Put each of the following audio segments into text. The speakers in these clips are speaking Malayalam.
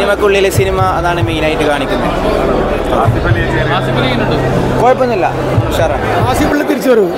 സിനിമക്കുള്ളിൽ സിനിമ അതാണ് മെയിനായിട്ട് കാണിക്കുന്നത് കുഴപ്പമൊന്നുമില്ല ഉഷാറാണ് ആസിഫുള്ള തിരിച്ചു വരൂ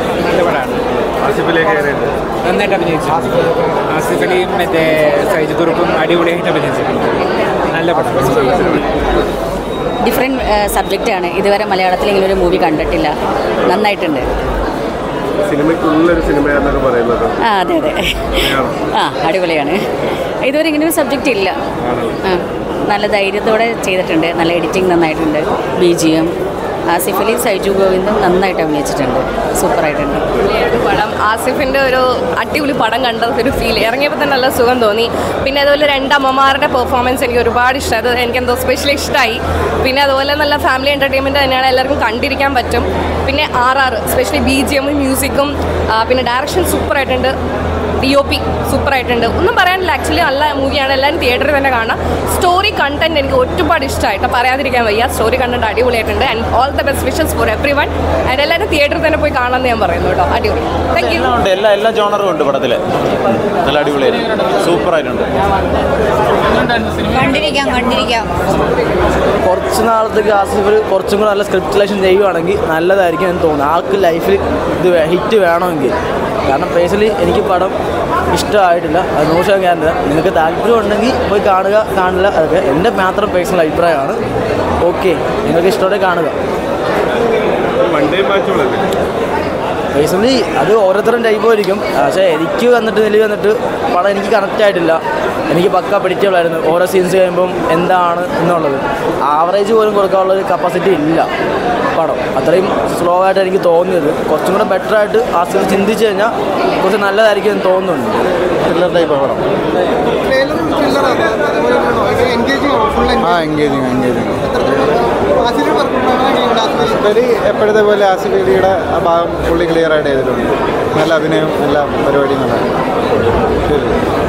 നന്നായിട്ട് അഭിനയിച്ചു ആസിഫ് അലിയും മറ്റേ സൈജ് കുറുപ്പും അടിപൊളിയായിട്ട് അഭിനയിച്ചിട്ടുണ്ട് നല്ല പടം ഡിഫറെൻറ്റ് സബ്ജക്റ്റാണ് ഇതുവരെ മലയാളത്തിൽ ഇങ്ങനെ ഒരു മൂവി കണ്ടിട്ടില്ല നന്നായിട്ടുണ്ട് സിനിമയ്ക്കുള്ളൊരു സിനിമയാണെന്നൊക്കെ പറയുന്നത് ആ അതെ അതെ ആ അടിപൊളിയാണ് ഇതുവരെ ഇങ്ങനെ ഒരു സബ്ജക്റ്റ് ഇല്ല ആ നല്ല ധൈര്യത്തോടെ ചെയ്തിട്ടുണ്ട് നല്ല എഡിറ്റിംഗ് നന്നായിട്ടുണ്ട് B G M Asif Ali Saiju ഗോവിന്ദും നന്നായിട്ട് അഭിനയിച്ചിട്ടുണ്ട് സൂപ്പറായിട്ടുണ്ട് ഒരു പടം ആസിഫിൻ്റെ ഒരു അടിപൊളി പടം കണ്ട ഒരു ഫീൽ ഇറങ്ങിയപ്പോൾ തന്നെ നല്ല സുഖം തോന്നി പിന്നെ അതുപോലെ രണ്ട് അമ്മമാരുടെ പെർഫോമൻസ് എനിക്ക് ഒരുപാട് ഇഷ്ടമായി അത് എനിക്ക് എന്തോ സ്പെഷ്യലി ഇഷ്ടമായി പിന്നെ അതുപോലെ നല്ല ഫാമിലി എൻ്റർടൈൻമെൻറ്റ് തന്നെയാണ് എല്ലാവർക്കും കണ്ടിരിക്കാൻ പറ്റും പിന്നെ R R specially B G എമ്മും മ്യൂസിക്കും പിന്നെ ഡയറക്ഷൻ സൂപ്പറായിട്ടുണ്ട് ഡി ഒ പി സൂപ്പറായിട്ടുണ്ട് ഒന്നും പറയാനില്ല ആക്ച്വലി നല്ല മൂവിയാണ് എല്ലാവരും തിയേറ്ററിൽ തന്നെ കാണാം സ്റ്റോറി കണ്ടന്റ് എനിക്ക് ഒരുപാട് ഇഷ്ടമായിട്ട് പറയാതിരിക്കാൻ വയ്യ സ്റ്റോറി കണ്ടന്റ് അടിപൊളിയായിട്ടുണ്ട് and all the best wishes for everyone and എല്ലാവരും തിയേറ്ററിൽ തന്നെ പോയി കാണാമെന്ന് ഞാൻ പറയുന്നു കേട്ടോ അടിപൊളി താങ്ക് യു എല്ലാം ഉണ്ട് എല്ലാ എല്ലാ ജോണറും ഉണ്ട് പടത്തിൽ നല്ല അടിപൊളിയായിരുന്നു സൂപ്പറായിട്ടുണ്ട് കണ്ടിരിക്കാം കണ്ടിരിക്കാം കുറച്ച് നാളത്തേക്ക് ആസിഫ് കുറച്ചും കൂടെ നല്ല സ്ക്രിപ്റ്റലൈസേഷൻ ചെയ്യുവാണെങ്കിൽ നല്ലതായിരിക്കും എന്ന് തോന്നുന്നു ആൾക്ക് ലൈഫിൽ ഇത് ഹിറ്റ് വേണമെങ്കിൽ കാരണം പേഴ്സണലി എനിക്ക് പടം ഇഷ്ടമായിട്ടില്ല അത് നൂറ് ശതമാനം നിങ്ങൾക്ക് താല്പര്യം ഉണ്ടെങ്കിൽ പോയി കാണുക കാണില്ല അതൊക്കെ എൻ്റെ മാത്രം പേഴ്സണൽ അഭിപ്രായമാണ് ഓക്കെ നിങ്ങൾക്ക് ഇഷ്ടത്തോടെ കാണുക വൺ ഡേ മാച്ചുകളല്ലേ പേഴ്സണലി അത് ഓരോരുത്തരും ടൈപ്പ് ആയിരിക്കും പക്ഷേ എനിക്ക് വന്നിട്ട് നിലവിൽ വന്നിട്ട് പടം എനിക്ക് കണക്റ്റ് ആയിട്ടില്ല എനിക്ക് പക്ക predictable ആയിരുന്നു ഓരോ സീൻസ് കഴിയുമ്പം എന്താണ് എന്നുള്ളത് ആവറേജ് പോലും കൊടുക്കാനുള്ള ഒരു കപ്പാസിറ്റി ഇല്ല പടം അത്രയും സ്ലോ ആയിട്ട് എനിക്ക് തോന്നിയത് കുറച്ചും കൂടെ ബെറ്റർ ആയിട്ട് ആ സീൻ ചിന്തിച്ച് കഴിഞ്ഞാൽ കുറച്ച് നല്ലതായിരിക്കും എന്ന് തോന്നുന്നുണ്ട് ത്രില്ലർ ടൈപ്പ് പടം ആ എൻഗേജിങ് എൻഗേജിങ് ഇവര് എപ്പോഴത്തെ പോലെ ആസിഫ് അലിയുടെ ആ ഭാഗം പുള്ളി ക്ലിയർ ആയിട്ട് ചെയ്തിട്ടുണ്ട് നല്ല അഭിനയം എല്ലാ പരിപാടിയും നല്ലതാണ് ശരി